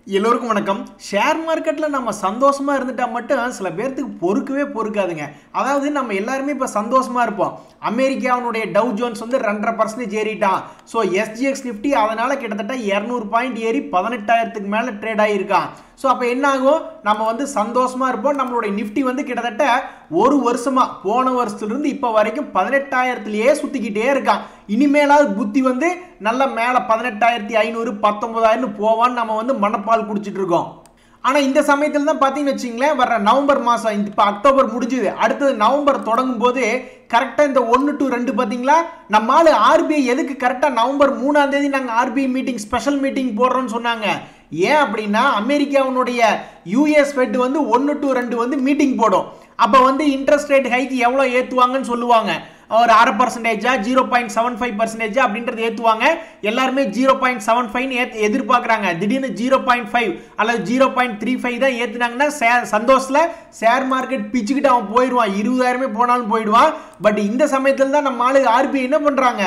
எல்லோருக்கும் வணக்கம் ஷேர் மார்க்கெட்டில் நம்ம சந்தோஷமா இருந்துட்டா மட்டும் சில பேர்த்துக்கு பொறுக்கவே பொறுக்காதுங்க அதாவது நம்ம எல்லாருமே இப்போ சந்தோஷமா இருப்போம் அமெரிக்காவுடைய டவ் ஜோன்ஸ் வந்து ரெண்டரை பர்சன்டேஜ் ஏறிட்டான் ஸோ எஸ்ஜிஎக்ஸ் நிஃப்டி அதனால கிட்டத்தட்ட இரநூறு பாயிண்ட் ஏறி பதினெட்டாயிரத்துக்கு மேலே ட்ரேட் ஆகியிருக்கான் ஸோ அப்போ என்ன ஆகும் நம்ம வந்து சந்தோஷமா இருப்போம் நம்மளுடைய நிஃப்டி வந்து கிட்டத்தட்ட ஒரு வருஷமா போன வருஷத்துலேருந்து இப்போ வரைக்கும் பதினெட்டாயிரத்துலேயே சுற்றிக்கிட்டே இருக்கான் இனிமேலாவது புத்தி வந்து நல்ல மேலே பதினெட்டாயிரத்தி ஐநூறு பத்தொன்பதாயிரம் போவான்னு நம்ம வந்து மனப்பால் குடிச்சிட்டு இருக்கோம் ஆனால் இந்த சமயத்தில் தான் பார்த்தீங்கன்னு வச்சிங்களேன் வர நவம்பர் மாதம் இப்போ அக்டோபர் முடிஞ்சுது அடுத்தது நவம்பர் தொடங்கும் போது கரெக்டாக இந்த ஒன்று டு ரெண்டு பார்த்தீங்களா நம்ம ஆளு ஆர்பிஐ எதுக்கு கரெக்டாக நவம்பர் மூணாம் தேதி நாங்கள் ஆர்பிஐ மீட்டிங் ஸ்பெஷல் மீட்டிங் போடுறோம்னு சொன்னாங்க ஏன் அப்படின்னா அமெரிக்காவுடைய யூஎஸ் ஃபெட் வந்து ஒன்று டு ரெண்டு வந்து மீட்டிங் போடும் அப்போ வந்து இன்ட்ரெஸ்ட் ரேட் ஹைக்கு எவ்வளோ ஏற்றுவாங்கன்னு சொல்லுவாங்க ஒரு அரை பர்சன்டேஜா ஜீரோ பாயிண்ட் செவன் ஃபைவ் பர்சன்டேஜா அப்படின்றது ஏற்றுவாங்க எல்லாருமே ஜீரோ பாயிண்ட் செவன் ஃபைவ் எதிர்பார்க்குறாங்க திடீர்னு ஜீரோ பாயிண்ட் ஃபைவ் அல்லது ஜீரோ பாயிண்ட் த்ரீ ஃபைவ் தான் ஏற்றுனாங்கன்னா சந்தோஷத்தில் ஷேர் மார்க்கெட் பிச்சுக்கிட்டு அவன் போயிடுவான் இருபதாயிரமே போனாலும் போயிடுவான் பட் இந்த சமயத்தில் தான் நம்ம ஆளு ஆர்பிஐ என்ன பண்ணுறாங்க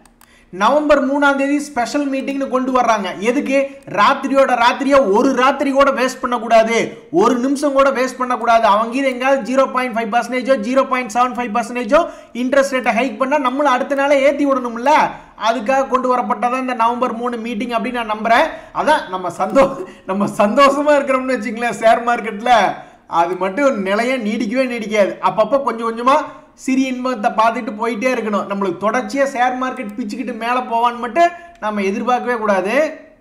நவம்பர் மூணாம் தேதி ஸ்பெஷல் மீட்டிங்னு கொண்டு வர்றாங்க எதுக்கு ராத்திரியோட ராத்திரியா ஒரு ராத்திரி கூட வேஸ்ட் பண்ணக்கூடாது ஒரு நிமிஷம் கூட வேஸ்ட் பண்ணக்கூடாது அவங்க இது எங்காவது ஜீரோ பாயிண்ட் ஃபைவ் பர்சன்டேஜோ ஜீரோ பாயிண்ட் செவன் ஃபைவ் பர்சன்டேஜோ இன்ட்ரெஸ்ட் ரேட்டை ஹைக் பண்ணால் நம்மளும் அடுத்த நாளே ஏற்றி விடணும்ல அதுக்காக கொண்டு வரப்பட்டதான் இந்த நவம்பர் மூணு மீட்டிங் அப்படின்னு நான் நம்புறேன் அதான் நம்ம சந்தோ நம்ம சந்தோஷமா இருக்கிறோம்னு வச்சுங்களேன் ஷேர் மார்க்கெட்டில் அது மட்டும் நிலைய நீடிக்கவே நீடிக்காது அப்பப்போ கொஞ்சம் கொஞ்சமாக சிறிய இன்பத்தை பார்த்துட்டு போயிட்டே இருக்கணும் நம்மளுக்கு தொடர்ச்சியாக ஷேர் மார்க்கெட் பிச்சுக்கிட்டு மேலே போவான்னு மட்டும் நம்ம எதிர்பார்க்கவே கூடாது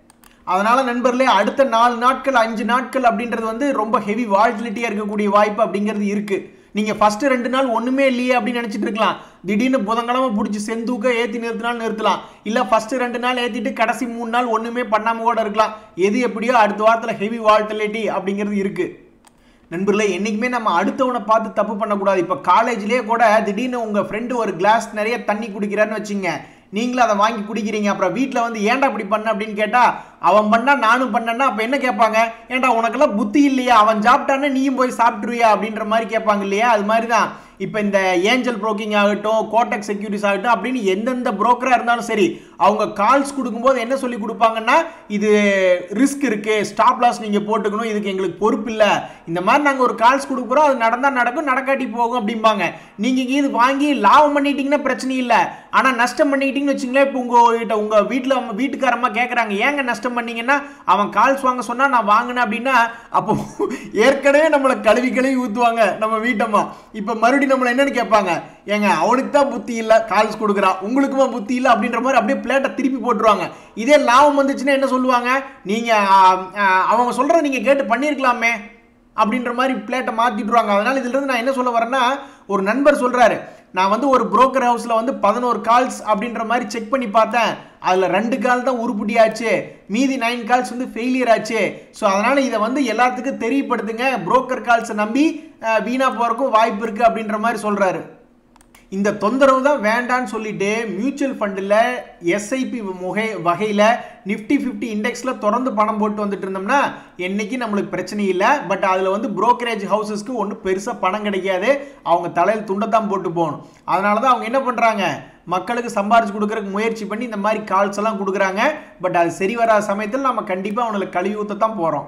அதனால் நண்பர்களே அடுத்த நாலு நாட்கள் அஞ்சு நாட்கள் அப்படின்றது வந்து ரொம்ப ஹெவி வால்டிலிட்டியாக இருக்கக்கூடிய வாய்ப்பு அப்படிங்கிறது இருக்குது நீங்கள் ஃபஸ்ட்டு ரெண்டு நாள் ஒன்றுமே இல்லையே அப்படின்னு நினச்சிட்டு இருக்கலாம் திடீர்னு புதன்கிழமை பிடிச்சி செந்தூக்க ஏற்றி நிறுத்தினாலும் நிறுத்தலாம் இல்லை ஃபஸ்ட்டு ரெண்டு நாள் ஏற்றிட்டு கடைசி மூணு நாள் ஒன்றுமே பண்ணாமல் கூட இருக்கலாம் எது எப்படியோ அடுத்த வாரத்தில் ஹெவி வால்டிலிட்டி அப்படிங்கிறது இருக்குது நண்பர்களே என்றைக்குமே நம்ம அடுத்தவனை பார்த்து தப்பு பண்ணக்கூடாது இப்போ காலேஜ்லேயே கூட திடீர்னு உங்கள் ஃப்ரெண்டு ஒரு கிளாஸ் நிறைய தண்ணி குடிக்கிறான்னு வச்சுங்க நீங்களும் அதை வாங்கி குடிக்கிறீங்க அப்புறம் வீட்டில் வந்து ஏன்டா இப்படி பண்ண அப்படின்னு கேட்டால் அவன் பண்ணா நானும் பண்ணேன்னா அப்போ என்ன கேட்பாங்க ஏன்டா உனக்கெல்லாம் புத்தி இல்லையா அவன் சாப்பிட்டானே நீயும் போய் சாப்பிட்ருவியா அப்படின்ற மாதிரி கேட்பாங்க இல்லையா அது மாதிரி தான் இப்போ இந்த ஏஞ்சல் புரோக்கிங் ஆகட்டும் கோட்டக் செக்யூரிட்டிஸ் ஆகட்டும் அப்படின்னு எந்தெந்த புரோக்கராக இருந்தாலும் சரி அவங்க கால்ஸ் கொடுக்கும்போது என்ன சொல்லி கொடுப்பாங்கன்னா இது ரிஸ்க் இருக்கு ஸ்டாப் லாஸ் நீங்கள் போட்டுக்கணும் இதுக்கு எங்களுக்கு பொறுப்பு இல்லை இந்த மாதிரி நாங்கள் ஒரு கால்ஸ் கொடுக்குறோம் அது நடந்தால் நடக்கும் நடக்காட்டி போகும் அப்படிம்பாங்க நீங்கள் இது வாங்கி லாபம் பண்ணிட்டீங்கன்னா பிரச்சனை இல்லை ஆனால் நஷ்டம் பண்ணிக்கிட்டீங்கன்னு வச்சுங்களேன் இப்போ உங்கள் உங்கள் வீட்டில் வீட்டுக்காரம்மா கேட்குறாங்க ஏங்க நஷ்டம் பண்ணீங்கன்னா அவன் கால்ஸ் வாங்க சொன்னால் நான் வாங்கினேன் அப்படின்னா அப்போ ஏற்கனவே நம்மளை கழுவி கழுவி ஊற்றுவாங்க நம்ம வீட்டம்மா இப்போ மறுபடியும் நம்மளை என்னன்னு கேட்பாங்க ஏங்க அவனுக்கு தான் புத்தி இல்லை கால்ஸ் கொடுக்குறான் உங்களுக்குமா புத்தி இல்லை அப்படின்ற மாதிரி அப்படியே பிளேட்டை திருப்பி போட்டுருவாங்க இதே லாபம் வந்துச்சுன்னா என்ன சொல்லுவாங்க நீங்கள் அவங்க சொல்கிறத நீங்கள் கேட்டு பண்ணியிருக்கலாமே அப்படின்ற மாதிரி பிளேட்டை மாற்றிட்டுருவாங்க அதனால் இதுலேருந்து நான் என்ன சொல்ல வரேன்னா ஒரு நண்பர் சொல்கிறாரு நான் வந்து ஒரு புரோக்கர் ஹவுஸில் வந்து பதினோரு கால்ஸ் அப்படின்ற மாதிரி செக் பண்ணி பார்த்தேன் அதில் ரெண்டு கால் தான் உருப்படியாச்சு மீதி நைன் கால்ஸ் வந்து ஃபெயிலியர் ஆச்சு ஸோ அதனால் இதை வந்து எல்லாத்துக்கும் தெரியப்படுத்துங்க புரோக்கர் கால்ஸை நம்பி வீணாக போகிறக்கும் வாய்ப்பு இருக்குது அப்படின்ற மாதிரி சொல்கிறாரு இந்த தொந்தரவு தான் வேண்டான்னு சொல்லிட்டு மியூச்சுவல் ஃபண்டில் எஸ்ஐபி முகை வகையில் நிஃப்டி ஃபிஃப்டி இண்டெக்ஸில் தொடர்ந்து பணம் போட்டு வந்துட்டு இருந்தோம்னா என்னைக்கு நம்மளுக்கு பிரச்சனை இல்லை பட் அதில் வந்து புரோக்கரேஜ் ஹவுசஸ்க்கு ஒன்றும் பெருசாக பணம் கிடைக்காது அவங்க தலையில் துண்டை தான் போட்டு போகணும் அதனால தான் அவங்க என்ன பண்ணுறாங்க மக்களுக்கு சம்பாரிச்சு கொடுக்குறதுக்கு முயற்சி பண்ணி இந்த மாதிரி கால்ஸ் எல்லாம் கொடுக்குறாங்க பட் அது சரி வராத சமயத்தில் நம்ம கண்டிப்பாக அவங்களுக்கு கழுவி ஊற்ற தான் போகிறோம்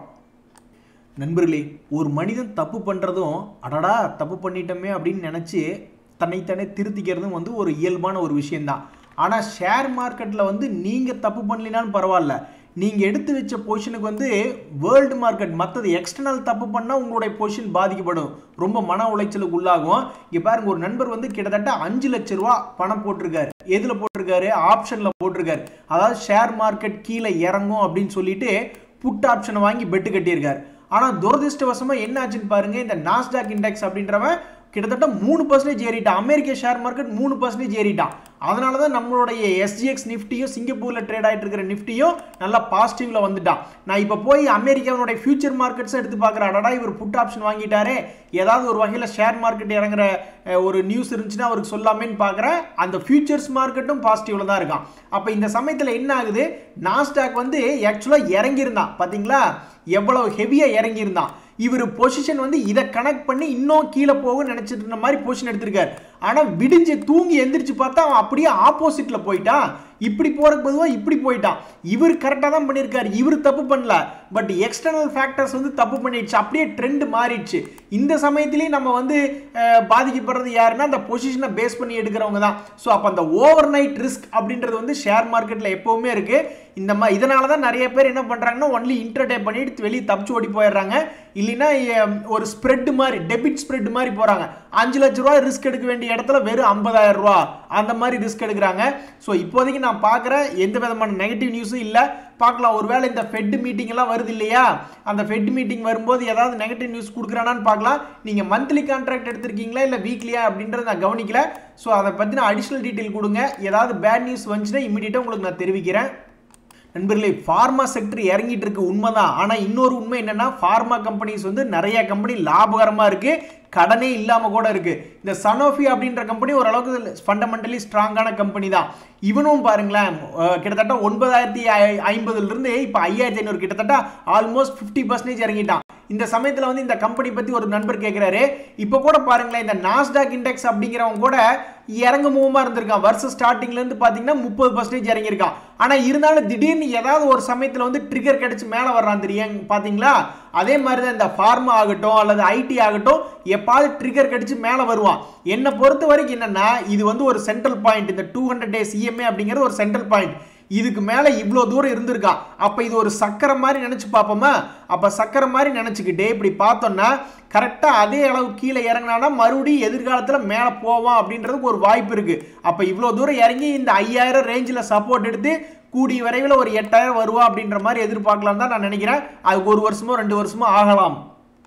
நண்பர்களே ஒரு மனிதன் தப்பு பண்ணுறதும் அடடா தப்பு பண்ணிட்டோமே அப்படின்னு நினச்சி தன்னைத்தானே திருத்திக்கிறதும் வந்து ஒரு இயல்பான ஒரு விஷயந்தான் ஆனால் ஷேர் மார்க்கெட்டில் வந்து நீங்கள் தப்பு பண்ணலினாலும் பரவாயில்ல நீங்கள் எடுத்து வச்ச பொசிஷனுக்கு வந்து வேர்ல்டு மார்க்கெட் மற்றது எக்ஸ்டர்னல் தப்பு பண்ணால் உங்களுடைய பொசிஷன் பாதிக்கப்படும் ரொம்ப மன உளைச்சலுக்கு உள்ளாகும் இங்கே பாருங்க ஒரு நண்பர் வந்து கிட்டத்தட்ட அஞ்சு லட்ச ரூபா பணம் போட்டிருக்காரு எதில் போட்டிருக்காரு ஆப்ஷனில் போட்டிருக்காரு அதாவது ஷேர் மார்க்கெட் கீழே இறங்கும் அப்படின்னு சொல்லிட்டு புட் ஆப்ஷனை வாங்கி பெட்டு கட்டியிருக்காரு ஆனால் துரதிருஷ்டவசமாக என்ன ஆச்சுன்னு பாருங்க இந்த நாஸ்டாக் இண்டெக்ஸ் அப்படின்றவன் கிட்டத்தட்ட மூணு பர்சன்டேஜ் ஏறிட்டான் அமெரிக்க ஷேர் மார்க்கெட் மூணு பர்சன்டேஜ் ஏறிட்டான் அதனால தான் நம்மளுடைய எஸ்ஜிஎக்ஸ் நிஃப்டியும் சிங்கப்பூரில் ட்ரேட் ஆகிட்டு இருக்கிற நிஃப்டியும் நல்லா பாசிட்டிவில் வந்துட்டான் நான் இப்போ போய் அமெரிக்காவுடைய ஃபியூச்சர் மார்க்கெட்ஸும் எடுத்து பார்க்குறேன் அடடா இவர் புட் ஆப்ஷன் வாங்கிட்டாரே ஏதாவது ஒரு வகையில் ஷேர் மார்க்கெட் இறங்குற ஒரு நியூஸ் இருந்துச்சுன்னா அவருக்கு சொல்லாமேன்னு பார்க்குறேன் அந்த ஃபியூச்சர்ஸ் மார்க்கெட்டும் பாசிட்டிவில் தான் இருக்கான் அப்போ இந்த சமயத்தில் என்ன ஆகுது நாஸ்டாக் வந்து ஆக்சுவலாக இறங்கியிருந்தான் பார்த்தீங்களா எவ்வளவு ஹெவியாக இறங்கியிருந்தான் இவர் பொசிஷன் வந்து இதை கனெக்ட் பண்ணி இன்னும் கீழே போக நினைச்சிட்டு இருந்த மாதிரி பொசிஷன் எடுத்திருக்காரு ஆனா விடிஞ்சு தூங்கி எந்திரிச்சு பார்த்தா அவன் அப்படியே ஆப்போசிட்ல போயிட்டான் இப்படி போறதுக்கு பொதுவாக இப்படி போயிட்டான் இவர் கரெக்டாக தான் பண்ணியிருக்காரு இவர் தப்பு பண்ணல பட் எக்ஸ்டர்னல் ஃபேக்டர்ஸ் வந்து தப்பு பண்ணிடுச்சு அப்படியே ட்ரெண்ட் மாறிடுச்சு இந்த சமயத்திலேயே நம்ம வந்து அஹ், பாதிக்கப்படுறது யாருன்னா அந்த பொசிஷனை பேஸ் பண்ணி எடுக்கிறவங்க தான் ஸோ அப்போ அந்த ஓவர் நைட் ரிஸ்க் அப்படின்றது வந்து ஷேர் மார்க்கெட்டில் எப்போவுமே இருக்கு இந்த மாதிரி இதனால தான் நிறைய பேர் என்ன பண்ணுறாங்கன்னா ஒன்லி இன்டர்டே பண்ணிட்டு வெளியே தப்பிச்சு ஓடி போயிடுறாங்க இல்லைன்னா அஹ், ஒரு ஸ்ப்ரெட் மாதிரி டெபிட் ஸ்ப்ரெட் மாதிரி போகிறாங்க அஞ்சு லட்ச ரூபா ரிஸ்க் எடுக்க வேண்டிய இடத்துல வெறும் ஐம்பதாயிரம் ரூபா அந்த மாதிரி ரிஸ்க் எடுக்கிறாங்க ஸோ இப்போதைக்கு நான் பார்க்குறேன் எந்த விதமான நெகட்டிவ் நியூஸும் இல்லை பார்க்கலாம் ஒருவேளை இந்த ஃபெட் மீட்டிங் எல்லாம் வருது இல்லையா அந்த ஃபெட் மீட்டிங் வரும்போது ஏதாவது நெகட்டிவ் நியூஸ் கொடுக்குறானான்னு பார்க்கலாம் நீங்கள் மந்த்லி கான்ட்ராக்ட் எடுத்திருக்கீங்களா இல்லை வீக்லியா அப்படின்றத நான் கவனிக்கல ஸோ அதை பற்றின அடிஷ்னல் டீட்டெயில் கொடுங்க ஏதாவது பேட் நியூஸ் வந்துச்சுன்னா இமீடியட்டாக உங்களுக்கு நான் தெரிவிக்கிறேன் நண்பர்களே ஃபார்மா செக்டர் இறங்கிட்டு இருக்கு உண்மைதான் ஆனால் இன்னொரு உண்மை என்னன்னா ஃபார்மா கம்பெனிஸ் வந்து நிறைய கம்பெனி லாபகரமாக இருக்கு கடனே இல்லாமல் கூட இருக்கு இந்த சனோஃபி அப்படின்ற கம்பெனி ஓரளவுக்கு ஃபண்டமெண்டலி ஸ்ட்ராங்கான கம்பெனி தான் இவனும் பாருங்களேன் அஹ், கிட்டத்தட்ட ஒன்பதாயிரத்தி ஐம்பதுல இருந்து இப்போ ஐயாயிரத்தி ஐநூறு கிட்டத்தட்ட ஆல்மோஸ்ட் ஃபிஃப்டி பர்சன்டேஜ் இறங்கிட்டான் இந்த சமயத்தில் வந்து இந்த கம்பெனி பற்றி ஒரு நண்பர் கேட்குறாரு இப்போ கூட பாருங்களேன் இந்த நாஸ்டாக் இண்டெக்ஸ் அப்படிங்கிறவங்க கூட இறங்க மூவமாக இருந்திருக்கான் வருஷம் ஸ்டார்டிங்லேருந்து பார்த்தீங்கன்னா முப்பது பர்சன்டேஜ் இறங்கியிருக்கான் ஆனால் இருந்தாலும் திடீர்னு ஏதாவது ஒரு சமயத்தில் வந்து ட்ரிகர் கிடைச்சு மேலே வர்றான் தெரியும் பார்த்தீங்களா அதே மாதிரி தான் இந்த ஃபார்மா ஆகட்டும் அல்லது ஐடி ஆகட்டும் எப்பாவது ட்ரிகர் கடிச்சு மேலே வருவான் என்னை பொறுத்த வரைக்கும் என்னன்னா இது வந்து ஒரு சென்ட்ரல் பாயிண்ட் இந்த டூ ஹண்ட்ரட் டேஸ் இஎம்ஏ அப்படிங்கிறது ஒரு சென்ட்ரல் பாயிண்ட் இதுக்கு மேலே இவ்வளோ தூரம் இருந்திருக்கான் அப்போ இது ஒரு சக்கரை மாதிரி நினச்சி பார்ப்போமா அப்போ சக்கரை மாதிரி நினச்சிக்கிட்டே இப்படி பார்த்தோம்னா கரெக்டாக அதே அளவு கீழே இறங்கினானா மறுபடியும் எதிர்காலத்தில் மேலே போவான் அப்படின்றதுக்கு ஒரு வாய்ப்பு இருக்குது அப்போ இவ்வளோ தூரம் இறங்கி இந்த ஐயாயிரம் ரேஞ்சில் சப்போர்ட் எடுத்து கூடிய விரைவில் ஒரு எட்டாயிரம் வருவா அப்படின்ற மாதிரி எதிர்பார்க்கலாம் தான் நான் நினைக்கிறேன் அதுக்கு ஒரு வருஷமோ ரெண்டு வருஷமோ ஆகலாம்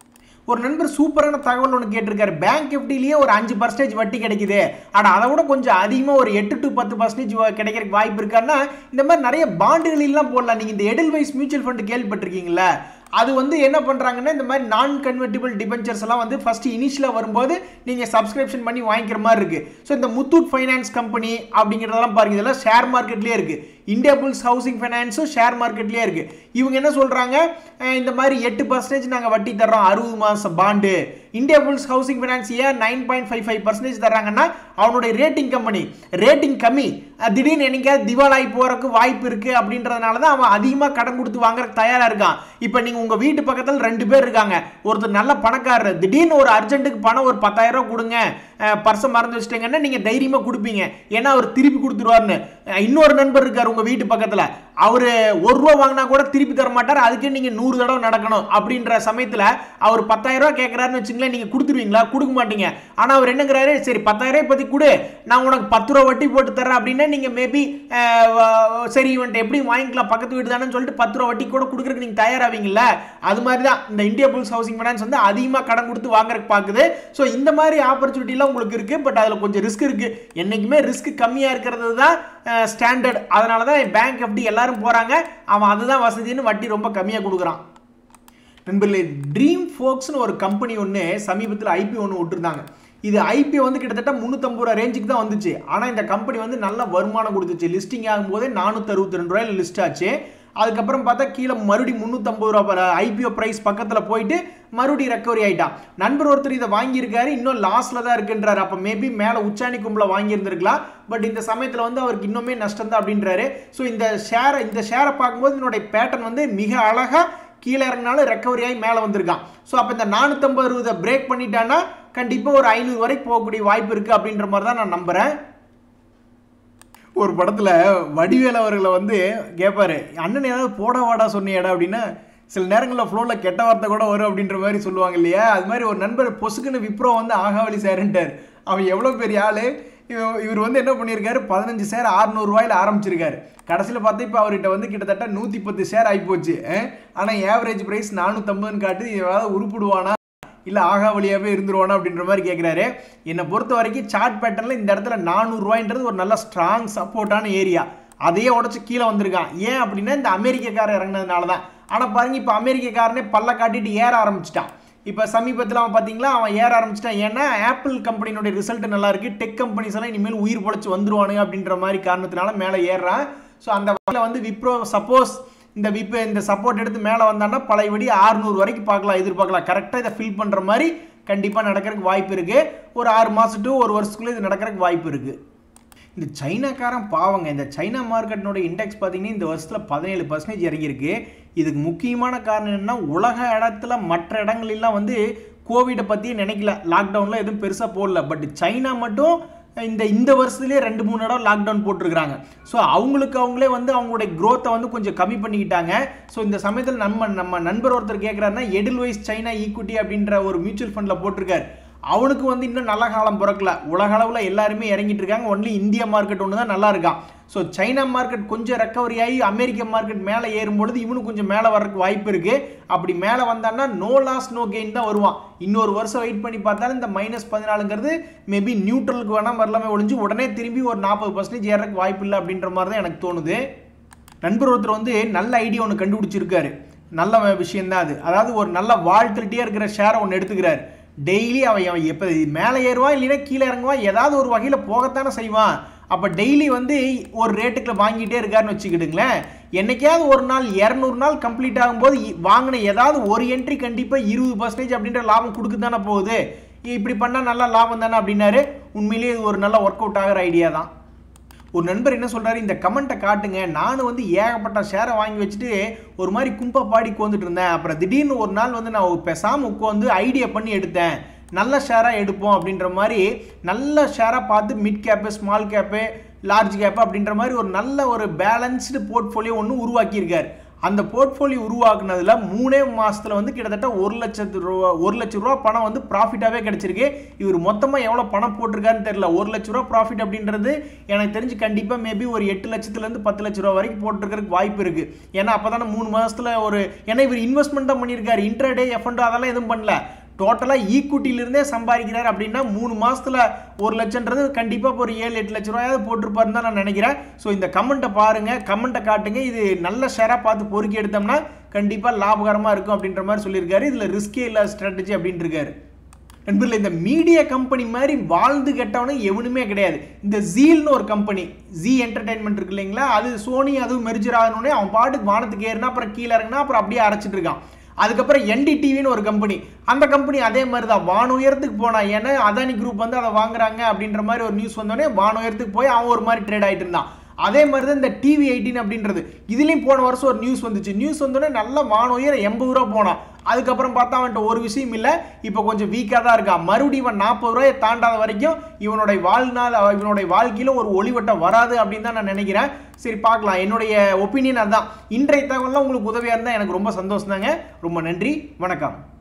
ஒரு நண்பர் சூப்பரான தகவல் ஒன்று கேட்டிருக்காரு பேங்க் எஃப்டிலேயே ஒரு அஞ்சு பர்சன்டேஜ் வட்டி கிடைக்குது ஆனால் அதை விட கொஞ்சம் அதிகமாக ஒரு எட்டு டு பத்து பர்சன்டேஜ் கிடைக்கிறதுக்கு வாய்ப்பு இருக்கான்னா இந்த மாதிரி நிறைய பாண்டுகளெல்லாம் போடலாம் நீங்கள் இந்த எடில்வைஸ் மியூச்சுவல் ஃபண்ட் கேள்விப்பட்டிருக்கீங்களா அது வந்து என்ன பண்ணுறாங்கன்னா இந்த மாதிரி நான் கன்வெர்டிபிள் டிபென்ச்சர்ஸ் எல்லாம் வந்து ஃபர்ஸ்ட் இனிஷியலாக வரும்போது நீங்கள் சப்ஸ்கிரிப்ஷன் பண்ணி வாங்கிக்கிற மாதிரி இருக்குது ஸோ இந்த முத்தூட் ஃபைனான்ஸ் கம்பெனி அப்படிங்கிறதெல்லாம் பாருங்க இதெல்லாம் ஷேர் மார்க்கெட்லேயே இருக்குது இந்தியா புல்ஸ் ஹவுசிங் ஃபைனான்ஸும் ஷேர் மார்க்கெட்லேயே இருக்குது இவங்க என்ன சொல்கிறாங்க இந்த மாதிரி எட்டு பர்சன்டேஜ் நாங்கள் வட்டி தர்றோம் அறுபது மாதம் bond Indiabulls housing finance ஏன் nine point five five percentage தர்றாங்கன்னா அவனுடைய ரேட்டிங் கம்பெனி ரேட்டிங் கம்மி அஹ் திடீர்னு என்னைக்காவது திவாலாகி போகிறதுக்கு வாய்ப்பு இருக்குது அப்படின்றதுனால தான் அவன் அதிகமாக கடன் கொடுத்து வாங்குறதுக்கு தயாராக இருக்கான் இப்போ நீங்கள் உங்கள் வீட்டு பக்கத்தில் ரெண்டு பேர் இருக்காங்க ஒருத்தர் நல்ல பணக்காரர் திடீர்னு ஒரு அர்ஜென்ட்டுக்கு பணம் ஒரு பத்தாயிரம் ரூபா கொடுங்க பர்ஸை மறந்து வச்சிட்டீங்கன்னா நீங்கள் தைரியமாக கொடுப்பீங்க ஏன்னா அவர் திருப்பி கொடுத்துருவாருன்னு அஹ் இன்னொரு நண்பர் இருக்கார் உங்கள் வீட்டு பக்கத்தில் அவர் ஒரு ரூபா வாங்கினா கூட திருப்பி தர மாட்டார் அதுக்கே நீங்கள் நூறு தடவை நடக்கணும் அப்படின்ற சமயத்தில் அவர் பத்தாயிரம் ரூபா கேட்குறாருன்னு வச்சுங்களேன் நீங்கள் கொடுத்துருவீங்களா கொடுக்க மாட்டீங்க ஆனால் அவர் என்னங்கிறாரு சரி பத்தாயிரம் ரூபாய் பற்றி கொடு நான் உனக்கு பத்து ரூபா வட்டி போட்டு தரேன் அப்படின்னா நீங்கள் மேபி சரி இவன்ட்டு எப்படி வாங்கிக்கலாம் பக்கத்து வீடு தானே சொல்லிட்டு பத்து ரூபா வட்டி கூட கொடுக்குறதுக்கு நீங்கள் தயாராவீங்கல்ல அது மாதிரி தான் இந்த இந்தியா புல்ஸ் ஹவுசிங் ஃபைனான்ஸ் வந்து அதிகமாக கடன் கொடுத்து வாங்குறதுக்கு பார்க்குது ஸோ இந்த மாதிரி ஆப்பர்ச்சுனிட்டிலாம் உங்களுக்கு இருக்குது பட் அதில் கொஞ்சம் ரிஸ்க் இருக்குது என்றைக்குமே ரிஸ்க் கம்மியாக இருக்கிறது தான் ஸ்டாண்டர்ட் அதனால தான் பேங்க் எஃப்டி எல்லாரும் போகிறாங்க அவன் அதுதான் வசதின்னு வட்டி ரொம்ப கம்மியாக கொடுக்குறான் நண்பர்களே ட்ரீம் ஃபோக்ஸ்னு ஒரு கம்பெனி ஒன்று சமீபத்தில் ஐபி ஒன்று விட்டுருந்தாங்க இது ஐபி வந்து கிட்டத்தட்ட முந்நூற்றம்பது ரூபா ரேஞ்சுக்கு தான் வந்துச்சு ஆனால் இந்த கம்பெனி வந்து நல்ல வருமானம் கொடுத்துச்சு லிஸ்டிங் ஆகும்போதே நானூற்றி அறுபத்தி ரெண்டு ரூபாயில் லிஸ்ட் ஆச்சு அதுக்கப்புறம் பார்த்தா கீழே மறுபடியும் முந்நூற்றம்பது ரூபா ஐபிஓ ப்ரைஸ் பக்கத்தில் போயிட்டு மறுபடியும் ரெக்கவரி ஆகிட்டான் நண்பர் ஒருத்தர் இதை வாங்கியிருக்காரு இன்னும் லாஸில் தான் இருக்குன்றாரு அப்போ மேபி மேலே உச்சாணி கும்பல வாங்கியிருந்திருக்கலாம் பட் இந்த சமயத்தில் வந்து அவருக்கு இன்னுமே நஷ்டம் தான் அப்படின்றாரு ஸோ இந்த ஷேரை இந்த ஷேரை பார்க்கும்போது என்னுடைய பேட்டர்ன் வந்து மிக அழகாக கீழே இறங்கினாலும் ரெக்கவரி ஆகி மேலே வந்திருக்கான் ஸோ அப்போ இந்த நானூற்றம்பது ரூபா பிரேக் பண்ணிட்டான்னா கண்டிப்பாக ஒரு ஐநூறு வரைக்கும் போகக்கூடிய வாய்ப்பு இருக்குது அப்படின்ற மாதிரி தான் நான் நம்புகிறேன் ஒரு படத்தில் வடிவேல் அவர்களை வந்து கேட்பாரு அண்ணன் ஏதாவது போட வாடா சொன்னியடா அப்படின்னா சில நேரங்களில் ஃப்ளோவில் கெட்ட வார்த்தை கூட வரும் அப்படின்ற மாதிரி சொல்லுவாங்க இல்லையா அது மாதிரி ஒரு நண்பர் பொசுக்குன்னு விப்ரோ வந்து ஆகாவளி சேருன்ட்டார் அவன் எவ்வளோ பெரிய ஆள் இவர் வந்து என்ன பண்ணியிருக்காரு பதினஞ்சு ஷேர் அறுநூறுவாயில் ஆரம்பிச்சிருக்காரு கடைசியில் பார்த்தா இப்போ அவர்கிட்ட வந்து கிட்டத்தட்ட நூற்றி பத்து ஷேர் ஆகிப்போச்சு ஆனால் ஏவரேஜ் ப்ரைஸ் நானூற்றம்பதுன்னு காட்டு ஏதாவது உருப்பிடுவானா இல்லை ஆகா வழியாகவே இருந்துருவானா அப்படின்ற மாதிரி கேட்குறாரு என்னை பொறுத்த வரைக்கும் சார்ட் பேட்டர்னில் இந்த இடத்துல நானூறுரூவான்றது ஒரு நல்ல ஸ்ட்ராங் சப்போர்ட்டான ஏரியா அதையே உடச்சி கீழே வந்திருக்கான் ஏன் அப்படின்னா இந்த அமெரிக்கக்காரன் இறங்கினதுனால தான் ஆனால் பாருங்க இப்போ அமெரிக்கக்காரனே பல்ல காட்டிட்டு ஏற ஆரம்பிச்சிட்டான் இப்போ சமீபத்தில் அவன் பார்த்தீங்களா அவன் ஏற ஆரம்பிச்சிட்டான் ஏன்னா ஆப்பிள் கம்பெனியோட ரிசல்ட் நல்லா இருக்கு டெக் கம்பெனிஸ் எல்லாம் இனிமேல் உயிர் பொழைச்சி வந்துருவானுங்க அப்படின்ற மாதிரி காரணத்தினால மேலே ஏறுறான் ஸோ அந்த வகையில் வந்து விப்ரோ சப்போஸ் இந்த இப்போ இந்த சப்போர்ட் எடுத்து மேலே வந்தான்னா பழையபடி ஆறுநூறு வரைக்கும் பார்க்கலாம் எதிர்பார்க்கலாம் கரெக்டாக இதை ஃபில் பண்ணுற மாதிரி கண்டிப்பாக நடக்கிறதுக்கு வாய்ப்பு இருக்குது ஒரு ஆறு மாதம் டு ஒரு வருஷத்துக்குள்ளே இது நடக்கிறதுக்கு வாய்ப்பு இருக்குது இந்த சைனாக்காரன் பாவங்க இந்த சைனா மார்க்கெட்டினோட இண்டெக்ஸ் பார்த்தீங்கன்னா இந்த வருஷத்தில் பதினேழு பர்சன்டேஜ் இறங்கியிருக்கு இதுக்கு முக்கியமான காரணம் என்னன்னா உலக இடத்துல மற்ற இடங்களெல்லாம் வந்து கோவிடை பற்றியே நினைக்கல லாக்டவுனில் எதுவும் பெருசாக போடல பட் சைனா மட்டும் இந்த இந்த வருஷத்துலேயே ரெண்டு மூணு இடம் லாக்டவுன் போட்டிருக்கிறாங்க ஸோ அவங்களுக்கு அவங்களே வந்து அவங்களுடைய க்ரோத்தை வந்து கொஞ்சம் கம்மி பண்ணிக்கிட்டாங்க ஸோ இந்த சமயத்தில் நம்ம நம்ம நண்பர் ஒருத்தர் கேட்குறாருன்னா எடில்வைஸ் சைனா ஈக்குட்டி அப்படின்ற ஒரு மியூச்சுவல் ஃபண்டில் போட்டிருக்காரு அவனுக்கு வந்து இன்னும் நல்ல காலம் பிறக்கல உலக அளவில் எல்லாருமே இறங்கிட்டு இருக்காங்க ஒன்லி இந்திய மார்க்கெட் ஒன்று தான் நல்லா இருக்கான் ஸோ சைனா மார்க்கெட் கொஞ்சம் ரெக்கவரி ஆகி அமெரிக்க மார்க்கெட் மேலே ஏறும்பொழுது இவனும் கொஞ்சம் மேலே வர்றதுக்கு வாய்ப்பு இருக்குது அப்படி மேலே வந்தான்னா நோ லாஸ் நோ கெயின் தான் வருவான் இன்னொரு வருஷம் வெயிட் பண்ணி பார்த்தாலும் இந்த மைனஸ் பதினாலுங்கிறது மேபி நியூட்ரலுக்கு வேணால் வரலாமே ஒழிஞ்சு உடனே திரும்பி ஒரு நாற்பது பர்சன்டேஜ் ஏறதுக்கு வாய்ப்பு இல்லை அப்படின்ற மாதிரி தான் எனக்கு தோணுது நண்பர் ஒருத்தர் வந்து நல்ல ஐடியா ஒன்று கண்டுபிடிச்சிருக்காரு நல்ல விஷயம் தான் அது அதாவது ஒரு நல்ல வாழ்த்துட்டே இருக்கிற ஷேரை ஒன்று எடுத்துக்கிறாரு டெய்லி அவன் அவன் எப்போ மேலே ஏறுவான் இல்லைன்னா கீழே இறங்குவான் ஏதாவது ஒரு வகையில் போகத்தானே செய்வான் அப்போ டெய்லி வந்து ஒரு ரேட்டுக்குள்ள வாங்கிட்டே இருக்காருன்னு வச்சுக்கிட்டுங்களேன் என்னைக்காவது ஒரு நாள் இரநூறு நாள் கம்ப்ளீட் ஆகும்போது இ- வாங்கின ஏதாவது ஒரு என்ட்ரி கண்டிப்பாக இருபது பர்சன்டேஜ் அப்படின்ற லாபம் கொடுக்க தானே போகுது இப்படி பண்ணால் நல்லா லாபம் தானே அப்படின்னாரு உண்மையிலேயே இது ஒரு நல்ல ஒர்க் அவுட் ஆகிற ஐடியா தான் ஒரு நண்பர் என்ன சொல்றாரு இந்த கமெண்ட்டை காட்டுங்க நானும் வந்து ஏகப்பட்ட ஷேரை வாங்கி வச்சுட்டு ஒரு மாதிரி கும்பா பாடி உட்காந்துட்டு இருந்தேன் அப்புறம் திடீர்னு ஒரு நாள் வந்து நான் பேசாமல் உட்காந்து ஐடியா பண்ணி எடுத்தேன் நல்ல ஷேராக எடுப்போம் அப்படின்ற மாதிரி நல்ல ஷேராக பார்த்து mid cap small cap large cap அப்படின்ற மாதிரி ஒரு நல்ல ஒரு பேலன்ஸ்டு போர்ட்ஃபோலியோ ஒன்று உருவாக்கியிருக்காரு அந்த போர்ட்ஃபோலியோ உருவாக்குனதுல மூணே மாசத்துல வந்து கிட்டத்தட்ட ஒரு லட்சத்து ரூபா ஒரு லட்ச ரூபா பணம் வந்து ப்ராஃபிட்டாகவே கிடைச்சிருக்கு இவர் மொத்தமாக எவ்வளோ பணம் போட்டிருக்காருன்னு தெரியல ஒரு லட்ச ரூபா ப்ராஃபிட் அப்படின்றது எனக்கு தெரிஞ்சு கண்டிப்பாக மேபி ஒரு எட்டு லட்சத்துலேருந்து பத்து லட்ச ரூபா வரைக்கும் போட்டிருக்கிறதுக்கு வாய்ப்பு இருக்குது ஏன்னா அப்போ தானே மூணு மாதத்தில் ஒரு ஏன்னா இவர் இன்வெஸ்ட்மெண்ட் தான் பண்ணியிருக்காரு இன்ட்ராடே எஃப்எண்டோ அதெல்லாம் எதுவும் பண்ணல டோட்டலாக ஈக்குட்டிலிருந்தே சம்பாதிக்கிறார் அப்படின்னா மூணு மாசத்துல ஒரு லட்சம்ன்றது கண்டிப்பாக ஒரு ஏழு எட்டு லட்ச ரூபாயாவது போட்டிருப்பாருன்னு தான் நான் நினைக்கிறேன் ஸோ இந்த கமெண்ட்டை பாருங்க கமெண்ட்டை காட்டுங்க இது நல்ல ஷேராக பார்த்து பொறுக்கி எடுத்தோம்னா கண்டிப்பாக லாபகரமாக இருக்கும் அப்படின்ற மாதிரி சொல்லியிருக்காரு இதில் ரிஸ்கே இல்லாத ஸ்ட்ராட்டஜி அப்படின்ட்டு இருக்காரு நண்பர்களே இந்த மீடியா கம்பெனி மாதிரி வாழ்ந்து கெட்டவனு எவனுமே கிடையாது இந்த ஜீல்னு ஒரு கம்பெனி ஜி என்டர்டைன்மெண்ட் இருக்கு இல்லைங்களா அது சோனி அதுவும் மெர்ஜர் ஆகணுன்னே அவன் பாட்டுக்கு வானத்துக்கு ஏறினா அப்புறம் கீழே இறங்கினா அப்புறம் அப்படியே அரைச்சிட்டு இருக்கான் அதுக்கப்புறம் என்டிடிவின்னு ஒரு கம்பெனி அந்த கம்பெனி அதே மாதிரி தான் வான உயரத்துக்கு போனா ஏன்னா அதானி குரூப் வந்து அதை வாங்குறாங்க அப்படின்ற மாதிரி ஒரு நியூஸ் வந்தோடனே வான உயரத்துக்கு போய் அவன் ஒரு மாதிரி ட்ரேட் ஆயிட்டு இருந்தான் அதே மாதிரி தான் இந்த டிவி எயிட்டின் அப்படின்றது இதுலேயும் போன வருஷம் ஒரு நியூஸ் வந்துச்சு நியூஸ் வந்தோடனே நல்ல வான உயரம் எண்பது ரூபா போனான் அதுக்கப்புறம் பார்த்தா அவன்கிட்ட ஒரு விஷயம் இல்லை இப்போ கொஞ்சம் வீக்காக தான் இருக்கான் மறுபடியும் இவன் நாற்பது ரூபாயை தாண்டாத வரைக்கும் இவனுடைய வாழ்நாள் இவனுடைய வாழ்க்கையில் ஒரு ஒளிவட்டம் வராது அப்படின்னு தான் நான் நினைக்கிறேன் சரி பார்க்கலாம் என்னுடைய ஒப்பீனியன் அதுதான் இன்றைய தகவல்லாம் உங்களுக்கு உதவியாக இருந்தால் எனக்கு ரொம்ப சந்தோஷம் தாங்க ரொம்ப நன்றி வணக்கம்